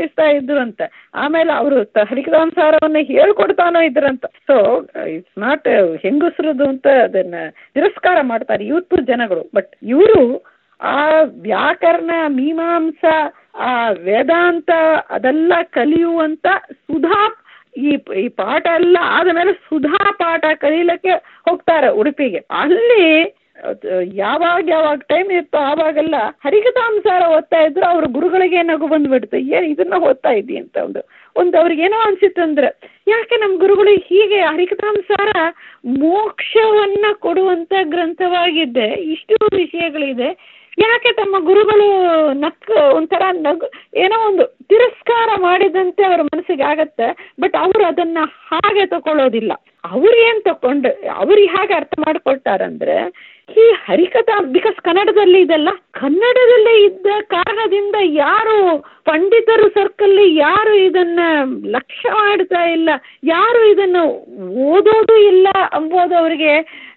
ಪ್ರಕಟಿಸ್ತಾ ಇದ್ರು ಅಂತ ಆಮೇಲೆ ಅವರು ಹರಿಕತಾಂಸಾರವನ್ನು ಹೇಳ್ಕೊಡ್ತಾನೋ ಇದ್ರಂತ ಸೊ ಇಟ್ಸ್ ನಾಟ್ ಹೆಂಗಸರದು ಅಂತ ಅದನ್ನ ತಿರಸ್ಕಾರ ಮಾಡ್ತಾರೆ ಇವತ್ತು ಜನಗಳು ಬಟ್ ಇವರು ಆ ವ್ಯಾಕರಣ ಮೀಮಾಂಸಾ ಆ ವೇದಾಂತ ಅದೆಲ್ಲ ಕಲಿಯುವಂತ ಸುಧಾ ಈ ಈ ಪಾಠ ಎಲ್ಲ ಆದ ಮೇಲೆ ಸುಧಾ ಪಾಠ ಕಲೀಲಿಕ್ಕೆ ಹೋಗ್ತಾರೆ ಉಡುಪಿಗೆ ಅಲ್ಲಿ ಯಾವಾಗ ಯಾವಾಗ ಟೈಮ್ ಇರ್ತೋ ಆವಾಗೆಲ್ಲ ಹರಿಕಥಾಂಸಾರ ಓದ್ತಾ ಇದ್ರು ಅವ್ರ ಗುರುಗಳಿಗೆ ನಗು ಬಂದ್ಬಿಡ್ತು ಏನು ಇದನ್ನ ಓದ್ತಾ ಇದ್ದಿ ಅಂತ ಒಂದು ಒಂದು ಅವ್ರಿಗೇನೋ ಅನ್ಸಿತ್ತಂದ್ರೆ ಯಾಕೆ ನಮ್ಮ ಗುರುಗಳು ಹೀಗೆ ಹರಿಕಥಾಂಸಾರ ಮೋಕ್ಷವನ್ನ ಕೊಡುವಂತ ಗ್ರಂಥವಾಗಿದ್ದೆ ಇಷ್ಟು ವಿಷಯಗಳಿದೆ ಯಾಕೆ ತಮ್ಮ ಗುರುಗಳು ನಕ್ ಒಂಥರ ನಗು ಏನೋ ಒಂದು ತಿರಸ್ಕಾರ ಮಾಡಿದಂತೆ ಅವರ ಮನಸ್ಸಿಗೆ ಆಗತ್ತೆ ಬಟ್ ಅವರು ಅದನ್ನ ಹಾಗೆ ತಗೊಳ್ಳೋದಿಲ್ಲ ಅವ್ರು ಏನು ತಕೊಂಡು ಅವ್ರು ಹೇಗೆ ಅರ್ಥ ಮಾಡ್ಕೊಳ್ತಾರಂದ್ರೆ ಈ ಹರಿಕಥಾ ಬಿಕಾಸ್ ಕನ್ನಡದಲ್ಲಿ ಇದೆಲ್ಲ ಕನ್ನಡದಲ್ಲೇ ಇದ್ದ ಕಾರಣದಿಂದ ಯಾರು ಪಂಡಿತರು ಸರ್ಕಲ್ ಯಾರು ಇದನ್ನ ಲಕ್ಷ್ಯ ಮಾಡ್ತಾ ಇಲ್ಲ ಯಾರು ಇದನ್ನ ಓದೋದು ಇಲ್ಲ ಅಂಬೋದು ಅವರಿಗೆ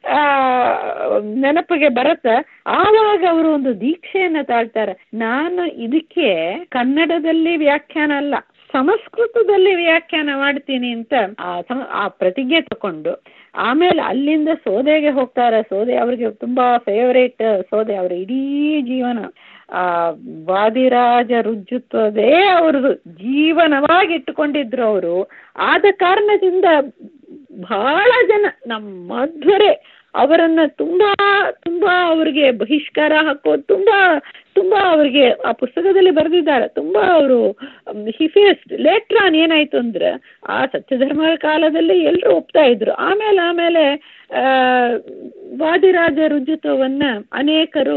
ನೆನಪಿಗೆ ಬರುತ್ತೆ ಆವಾಗ ಅವರು ಒಂದು ದೀಕ್ಷೆಯನ್ನು ತಾಳ್ತಾರೆ ನಾನು ಇದಕ್ಕೆ ಕನ್ನಡದಲ್ಲಿ ವ್ಯಾಖ್ಯಾನ ಅಲ್ಲ ಸಂಸ್ಕೃತದಲ್ಲಿ ವ್ಯಾಖ್ಯಾನ ಮಾಡ್ತೀನಿ ಅಂತ ಆ ಆ ಪ್ರತಿಜ್ಞೆ ತಕೊಂಡು ಆಮೇಲೆ ಅಲ್ಲಿಂದ ಸೋದೆಗೆ ಹೋಗ್ತಾರೆ ಸೋದೆ ಅವ್ರಿಗೆ ತುಂಬಾ ಫೇವರೇಟ್ ಸೋದೆ ಅವ್ರ ಇಡೀ ಜೀವನ ಆ ವಾದಿರಾಜ ರುಜುತ್ವದೇ ಅವ್ರದ್ದು ಜೀವನವಾಗಿ ಇಟ್ಟುಕೊಂಡಿದ್ರು ಅವರು ಆದ ಕಾರಣದಿಂದ ಬಹಳ ಜನ ನಮ್ಮ ಮಧ್ವರೇ ಅವರನ್ನ ತುಂಬಾ ತುಂಬಾ ಅವರಿಗೆ ಬಹಿಷ್ಕಾರ ಹಾಕೋದು ತುಂಬಾ ತುಂಬಾ ಅವರಿಗೆ ಆ ಪುಸ್ತಕದಲ್ಲಿ ಬರೆದಿದ್ದಾರೆ ತುಂಬಾ ಅವರು ಹಿಫೇಸ್ಟ್ ಲೇಟ್ರ್ ಆನ್ ಏನಾಯ್ತು ಅಂದ್ರೆ ಆ ಸತ್ಯಧರ್ಮ ಕಾಲದಲ್ಲಿ ಎಲ್ಲರೂ ಒಪ್ತಾ ಇದ್ರು ಆಮೇಲೆ ಆಮೇಲೆ ವಾದಿರಾಜ ರುಜುತ್ವವನ್ನ ಅನೇಕರು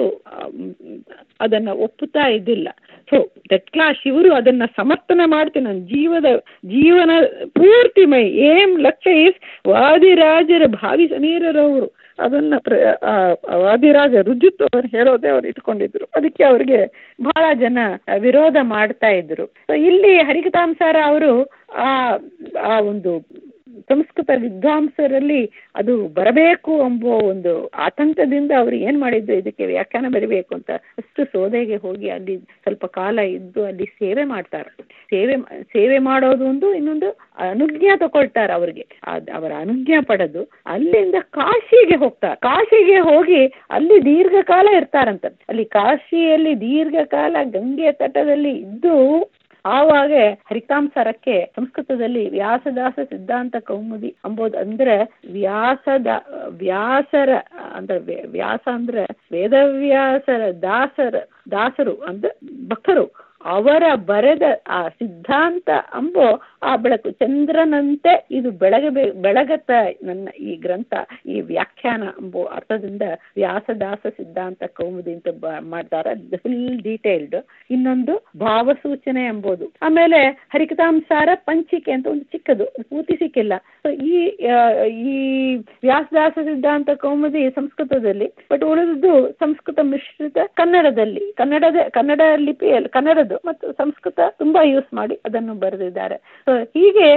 ಅದನ್ನ ಒಪ್ಪುತ್ತಾ ಇದ್ದಿಲ್ಲ ಸೊ ದಟ್ ಕ್ಲಾಸ್ ಇವರು ಅದನ್ನ ಸಮರ್ಥನೆ ಮಾಡ್ತೀನಿ ನನ್ನ ಜೀವದ ಜೀವನ ಪೂರ್ತಿ ಮೈ ಏಮ್ ಲಕ್ಷ್ಯ ಈಸ್ ವಾದಿರಾಜರ ಭಾವಿ ಸಮೀರರವರು ಅದನ್ನ ಪ್ರ ವಾದಿರಾಜ ರುಜುತ್ವವನ್ನು ಹೇಳೋದೇ ಅವ್ರು ಇಟ್ಕೊಂಡಿದ್ರು ಅದಕ್ಕೆ ಅವ್ರಿಗೆ ಬಹಳ ಜನ ವಿರೋಧ ಮಾಡ್ತಾ ಇದ್ರು ಇಲ್ಲಿ ಹರಿಕತಾಂಸಾರ ಅವರು ಆ ಆ ಒಂದು ಸಂಸ್ಕೃತ ವಿದ್ವಾಂಸರಲ್ಲಿ ಅದು ಬರಬೇಕು ಎಂಬೋ ಒಂದು ಆತಂಕದಿಂದ ಅವರು ಏನು ಮಾಡಿದ್ದು ಇದಕ್ಕೆ ವ್ಯಾಖ್ಯಾನ ಬರಬೇಕು ಅಂತ ಅಷ್ಟು ಸೋದೆಗೆ ಹೋಗಿ ಅಲ್ಲಿ ಸ್ವಲ್ಪ ಕಾಲ ಇದ್ದು ಅಲ್ಲಿ ಸೇವೆ ಮಾಡ್ತಾರೆ ಸೇವೆ ಸೇವೆ ಮಾಡೋದು ಒಂದು ಇನ್ನೊಂದು ಅನುಜ್ಞಾ ತಗೊಳ್ತಾರೆ ಅವ್ರಿಗೆ ಅವರ ಅನುಜ್ಞಾ ಪಡೆದು ಅಲ್ಲಿಂದ ಕಾಶಿಗೆ ಹೋಗ್ತಾರೆ ಕಾಶಿಗೆ ಹೋಗಿ ಅಲ್ಲಿ ದೀರ್ಘಕಾಲ ಇರ್ತಾರಂತ ಅಲ್ಲಿ ಕಾಶಿಯಲ್ಲಿ ದೀರ್ಘಕಾಲ ಗಂಗೆ ತಟದಲ್ಲಿ ಇದ್ದು ಆವಾಗ ಹರಿಕಾಂಸರಕ್ಕೆ ಸಂಸ್ಕೃತದಲ್ಲಿ ವ್ಯಾಸದಾಸ ಸಿದ್ಧಾಂತ ಕೌಮುದಿ ಅಂಬೋದು ಅಂದ್ರೆ ವ್ಯಾಸದ ವ್ಯಾಸರ ಅಂದ್ರೆ ವ್ಯಾಸ ಅಂದ್ರೆ ವೇದವ್ಯಾಸರ ದಾಸರ ದಾಸರು ಅಂದ್ರೆ ಭಕ್ತರು ಅವರ ಬರೆದ ಆ ಸಿದ್ಧಾಂತ ಅಂಬೋ ಆ ಬೆಳಕು ಚಂದ್ರನಂತೆ ಇದು ಬೆಳಗಬೇ ಬೆಳಗತ್ತ ನನ್ನ ಈ ಗ್ರಂಥ ಈ ವ್ಯಾಖ್ಯಾನ ಎಂಬೋ ಅರ್ಥದಿಂದ ವ್ಯಾಸದಾಸ ಸಿದ್ಧಾಂತ ಕೌಮುದಿ ಅಂತ ಮಾಡ್ತಾರೆ ಫುಲ್ ಡೀಟೇಲ್ಡ್ ಇನ್ನೊಂದು ಭಾವಸೂಚನೆ ಎಂಬುದು ಆಮೇಲೆ ಹರಿಕತಾಂಸಾರ ಪಂಚಿಕೆ ಅಂತ ಒಂದು ಚಿಕ್ಕದು ಪೂರ್ತಿ ಸಿಕ್ಕಿಲ್ಲ ಸೊ ಈ ಈ ವ್ಯಾಸದಾಸ ಸಿದ್ಧಾಂತ ಕೌಮುದಿ ಸಂಸ್ಕೃತದಲ್ಲಿ ಬಟ್ ಉಳಿದದ್ದು ಸಂಸ್ಕೃತ ಮಿಶ್ರಿತ ಕನ್ನಡದಲ್ಲಿ ಕನ್ನಡದ ಕನ್ನಡ ಲಿಪಿಯಲ್ಲಿ ಕನ್ನಡದ್ದು ಮತ್ತು ಸಂಸ್ಕೃತ ತುಂಬಾ ಯೂಸ್ ಮಾಡಿ ಅದನ್ನು ಬರೆದಿದ್ದಾರೆ ಸೊ ಹೀಗೆ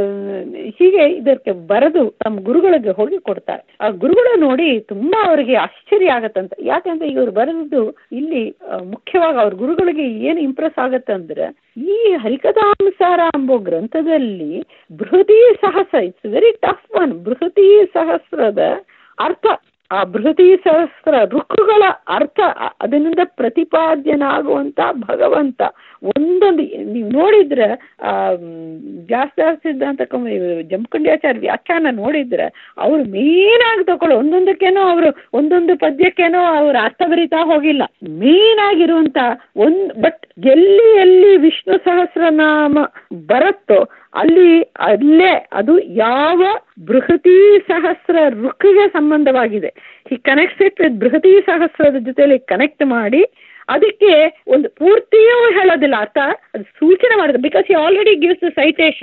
ಹೀಗೆ ಇದಕ್ಕೆ ಬರೆದು ತಮ್ಮ ಗುರುಗಳಿಗೆ ಹೋಗಿ ಕೊಡ್ತಾರೆ ಆ ಗುರುಗಳು ನೋಡಿ ತುಂಬಾ ಅವರಿಗೆ ಆಶ್ಚರ್ಯ ಆಗತ್ತಂತ ಯಾಕಂದ್ರೆ ಇವರು ಬರೆದಿದ್ದು ಇಲ್ಲಿ ಮುಖ್ಯವಾಗಿ ಅವ್ರ ಗುರುಗಳಿಗೆ ಏನು ಇಂಪ್ರೆಸ್ ಆಗತ್ತೆ ಅಂದ್ರೆ ಈ ಹರಿಕಥಾನುಸಾರ ಎಂಬೋ ಗ್ರಂಥದಲ್ಲಿ Brihati Sahasra it's very tough one Brihati ಸಹಸ್ರದ ಅರ್ಥ ಆ ಬೃಹತಿ ಸಹಸ್ರ ರುಕ್ಕುಗಳ ಅರ್ಥ ಅದರಿಂದ ಪ್ರತಿಪಾದ್ಯನಾಗುವಂತ ಭಗವಂತ ಒಂದೊಂದು ನೀವು ನೋಡಿದ್ರೆ ಆ ಜಾಸ್ತಿ ಸಿದ್ಧಾಂತ ಜಮಖಂಡ್ಯಾಚಾರ್ಯ ವ್ಯಾಖ್ಯಾನ ನೋಡಿದ್ರೆ ಅವ್ರು ಮೇನ್ ಆಗಿ ತಗೊಳ್ಳೋ ಒಂದೊಂದಕ್ಕೇನೋ ಅವರು ಒಂದೊಂದು ಪದ್ಯಕ್ಕೇನೋ ಅವ್ರ ಅರ್ಥ ಬರಿತಾ ಹೋಗಿಲ್ಲ ಮೇನ್ ಆಗಿರುವಂತ ಒಂದ್ ಬಟ್ ಎಲ್ಲಿ ಎಲ್ಲಿ ವಿಷ್ಣು ಸಹಸ್ರನಾಮ ಬರುತ್ತೋ ಅಲ್ಲಿ ಅಲ್ಲೇ ಅದು ಯಾವ ಬೃಹತಿ ಸಹಸ್ರ ರುಕ್ಕಿಗೆ ಸಂಬಂಧವಾಗಿದೆ ಈ ಕನೆಕ್ಟ್ಸ್ ಇಟ್ ವಿತ್ ಬೃಹತಿ ಸಹಸ್ರದ ಜೊತೆಲಿ ಕನೆಕ್ಟ್ ಮಾಡಿ ಅದಕ್ಕೆ ಒಂದು ಪೂರ್ತಿಯೂ ಹೇಳೋದಿಲ್ಲ ಅರ್ಥ ಅದು ಸೂಚನೆ ಮಾಡಿದೆ ಬಿಕಾಸ್ ಈ already gives the citation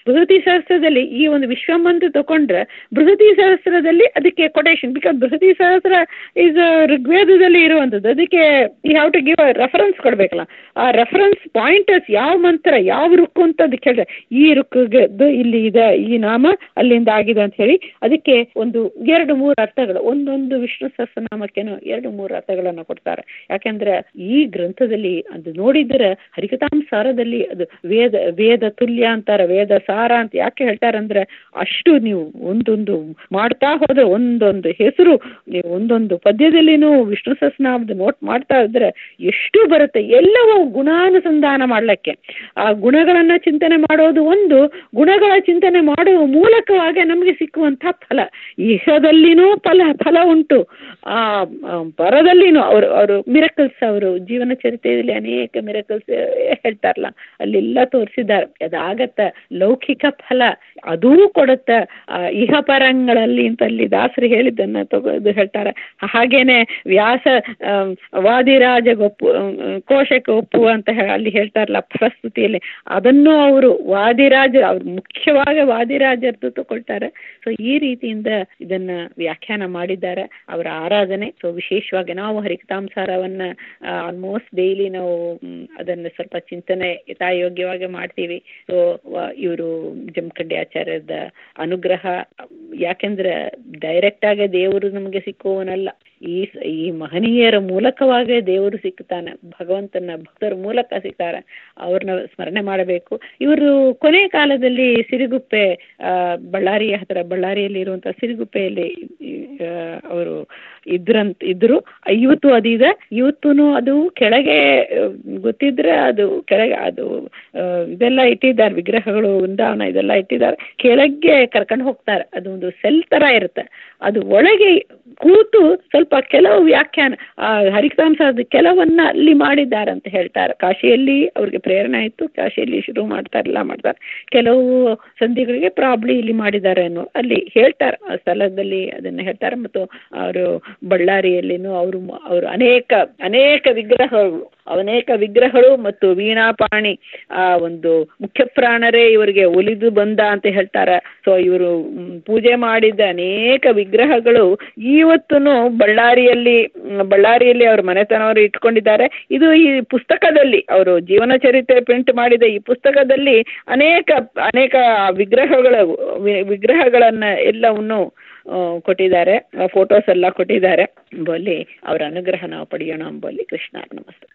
Brihati ಸಹಸ್ರದಲ್ಲಿ ಈ ಒಂದು ವಿಶ್ವಂ ಅಂತ ತಗೊಂಡ್ರೆ ಬೃಹತಿ ಸಹಸ್ರದಲ್ಲಿ ಅದಕ್ಕೆ ಕೊಟೇಶನ್ ಬಿಕಾಸ್ ಬೃಹತಿ ಸಹಸ್ರ ಇಸ್ ಋಗ್ವೇದದಲ್ಲಿ ಇರುವಂಥದ್ದು ಅದಕ್ಕೆ ಈ have to give a reference ಕೊಡಬೇಕಲ್ಲ ಆ ರೆಫರೆನ್ಸ್ ಪಾಯಿಂಟರ್ಸ್ ಯಾವ ಮಂತ್ರ ಯಾವ ರುಕ್ಕು ಅಂತ ಅದಕ್ಕೆ ಹೇಳಿದ್ರೆ ಈ ರುಕ್ಕದ್ದು ಇಲ್ಲಿ ಇದೆ ಈ ನಾಮ ಅಲ್ಲಿಂದ ಆಗಿದೆ ಅಂತ ಹೇಳಿ ಅದಕ್ಕೆ ಒಂದು ಎರಡು ಮೂರು ಅರ್ಥಗಳು ಒಂದೊಂದು ವಿಷ್ಣು ಸಹಸ್ರನಾಮಕ್ಕೇನು ಎರಡು ಮೂರು ಅರ್ಥಗಳನ್ನು ಕೊಡ್ತಾರೆ ಯಾಕೆಂದ್ರೆ ಈ ಗ್ರಂಥದಲ್ಲಿ ಅದು ನೋಡಿದ್ರೆ ಹರಿಕಥಾಂಸಾರದಲ್ಲಿ ಅದು ವೇದ ವೇದ ತುಲ್ಯ ಅಂತಾರೆ ವೇದ ಸಾರ ಅಂತ ಯಾಕೆ ಹೇಳ್ತಾರೆ ಅಂದ್ರೆ ಅಷ್ಟು ನೀವು ಒಂದೊಂದು ಮಾಡ್ತಾ ಹೋದ್ರೆ ಒಂದೊಂದು ಹೆಸರು ನೀವು ಒಂದೊಂದು ಪದ್ಯದಲ್ಲಿನೂ ವಿಷ್ಣು ಸಹಸ್ರನಾಮದ ನೋಟ್ ಮಾಡ್ತಾ ಇದ್ರೆ ಎಷ್ಟು ಬರುತ್ತೆ ಎಲ್ಲವೂ ಗುಣಾನುಸಂಧಾನ ಮಾಡಲಿಕ್ಕೆ ಆ ಗುಣಗಳನ್ನು ಚಿಂತನೆ ಮಾಡೋದು ಒಂದು ಗುಣಗಳ ಚಿಂತನೆ ಮಾಡುವ ಮೂಲಕವಾಗಿ ನಮಗೆ ಸಿಕ್ಕುವಂಥ ಫಲ ಇಹದಲ್ಲಿನೂ ಫಲ ಫಲ ಉಂಟು ಆ ಪರದಲ್ಲಿನೂ ಅವರು ಅವರು ಮಿರಕಲ್ಸ್ ಅವರು ಜೀವನ ಚರಿತ್ರೆಯಲ್ಲಿ ಅನೇಕ ಮಿರಕಲ್ಸ್ ಹೇಳ್ತಾರಲ್ಲ ಅಲ್ಲೆಲ್ಲ ತೋರಿಸಿದ್ದಾರೆ ಅದಾಗತ್ತ ಲೌಕಿಕ ಫಲ ಅದೂ ಕೊಡುತ್ತೆ ಇಹ ಪರಂಗಳಲ್ಲಿ ಅಂತ ಅಲ್ಲಿ ದಾಸರು ಹೇಳಿದ್ದನ್ನು ತಗೋ ಹೇಳ್ತಾರೆ ಹಾಗೇನೆ ವ್ಯಾಸ ವಾದಿರಾಜ ಒಪ್ಪು ಕೋಶಕ್ಕೆ ಒಪ್ಪು ಅಂತ ಅಲ್ಲಿ ಹೇಳ್ತಾರಲ್ಲ ಪ್ರಸ್ತುತಿಯಲ್ಲಿ ಅದನ್ನು ಅವರು ವಾದಿರಾಜ ಅವ್ರು ಮುಖ್ಯವಾಗಿ ವಾದಿರಾಜರದ್ದು ತಗೊಳ್ತಾರೆ ಸೊ ಈ ರೀತಿಯಿಂದ ಇದನ್ನ ವ್ಯಾಖ್ಯಾನ ಮಾಡಿದ್ದಾರೆ ಅವರ ಆರಾಧನೆ ಸೊ ವಿಶೇಷವಾಗಿ ನಾವು ಹರಿಕತಾಂಸಾರವನ್ನ ಆಲ್ಮೋಸ್ಟ್ ಡೈಲಿ ನಾವು ಅದನ್ನು ಸ್ವಲ್ಪ ಚಿಂತನೆ ಯಥಾಯೋಗ್ಯವಾಗಿ ಮಾಡ್ತೀವಿ ಸೊ ಇವರು ಜಮಖಂಡಿ ಆಚಾರ್ಯದ ಅನುಗ್ರಹ ಯಾಕೆಂದ್ರೆ ಡೈರೆಕ್ಟ್ ಆಗಿ ದೇವರು ನಮಗೆ ಸಿಕ್ಕುವವನಲ್ಲ ಈ ಈ ಮಹನೀಯರ ಮೂಲಕವಾಗೇ ದೇವರು ಸಿಗ್ತಾನೆ ಭಗವಂತನ ಭಕ್ತರ ಮೂಲಕ ಸಿಗ್ತಾರೆ ಅವ್ರನ್ನ ಸ್ಮರಣೆ ಮಾಡಬೇಕು ಇವರು ಕೊನೆ ಕಾಲದಲ್ಲಿ ಸಿರಿಗುಪ್ಪೆ ಬಳ್ಳಾರಿಯ ಹತ್ತಿರ ಬಳ್ಳಾರಿಯಲ್ಲಿ ಇರುವಂಥ ಸಿರಿಗುಪ್ಪೆಯಲ್ಲಿ ಅವರು ಇದ್ರಂತ ಇದ್ರು ಇವತ್ತು ಅದಿದೆ ಇವತ್ತು ಅದು ಕೆಳಗೆ ಗೊತ್ತಿದ್ರೆ ಅದು ಕೆಳಗೆ ಅದು ಇದೆಲ್ಲ ಇಟ್ಟಿದ್ದಾರೆ ವಿಗ್ರಹಗಳು ವೃಂದಾವನ ಇದೆಲ್ಲ ಇಟ್ಟಿದ್ದಾರೆ ಕೆಳಗೆ ಕರ್ಕೊಂಡು ಹೋಗ್ತಾರೆ ಅದು ಒಂದು ಸೆಲ್ ಥರ ಇರುತ್ತೆ ಅದು ಒಳಗೆ ಕೂತು ಸ್ವಲ್ಪ ಕೆಲವು ವ್ಯಾಖ್ಯಾನ ಹರಿಕತಾಂಸದ ಕೆಲವನ್ನ ಅಲ್ಲಿ ಮಾಡಿದ್ದಾರೆ ಅಂತ ಹೇಳ್ತಾರೆ ಕಾಶಿಯಲ್ಲಿ ಅವ್ರಿಗೆ ಪ್ರೇರಣೆ ಆಯಿತು ಕಾಶಿಯಲ್ಲಿ ಶುರು ಮಾಡ್ತಾರೆ ಎಲ್ಲ ಮಾಡ್ತಾರೆ ಕೆಲವು ಸಂಧಿಗಳಿಗೆ ಪ್ರಾಬ್ಲಿ ಇಲ್ಲಿ ಮಾಡಿದ್ದಾರೆ ಅನ್ನೋ ಅಲ್ಲಿ ಹೇಳ್ತಾರೆ ಆ ಸ್ಥಳದಲ್ಲಿ ಅದನ್ನು ಹೇಳ್ತಾರೆ ಮತ್ತು ಅವರು ಬಳ್ಳಾರಿಯಲ್ಲಿನೂ ಅವರು ಅವರು ಅನೇಕ ಅನೇಕ ವಿಗ್ರಹಗಳು ಅನೇಕ ವಿಗ್ರಹಗಳು ಮತ್ತು ವೀಣಾಪಾಣಿ ಆ ಒಂದು ಮುಖ್ಯ ಪ್ರಾಣರೇ ಇವರಿಗೆ ಒಲಿದು ಬಂದ ಅಂತ ಹೇಳ್ತಾರೆ ಸೊ ಇವರು ಪೂಜೆ ಮಾಡಿದ ಅನೇಕ ವಿಗ್ರಹಗಳು ಇವತ್ತು ಬಳ್ಳಾರಿಯಲ್ಲಿ ಬಳ್ಳಾರಿಯಲ್ಲಿ ಅವ್ರ ಮನೆತನವರು ಇಟ್ಕೊಂಡಿದ್ದಾರೆ ಇದು ಈ ಪುಸ್ತಕದಲ್ಲಿ ಅವರು ಜೀವನ ಚರಿತ್ರೆ ಪ್ರಿಂಟ್ ಮಾಡಿದ ಈ ಪುಸ್ತಕದಲ್ಲಿ ಅನೇಕ ಅನೇಕ ವಿಗ್ರಹಗಳ ವಿಗ್ರಹಗಳನ್ನು ಎಲ್ಲವನ್ನು ಕೊಟ್ಟಿದ್ದಾರೆ ಫೋಟೋಸ್ ಎಲ್ಲ ಕೊಟ್ಟಿದ್ದಾರೆ ಎಂಬಲ್ಲಿ ಅವರ ಅನುಗ್ರಹ ನಾವು ಪಡೆಯೋಣ ಎಂಬಲ್ಲಿ ಕೃಷ್ಣ ನಮಸ್ತೆ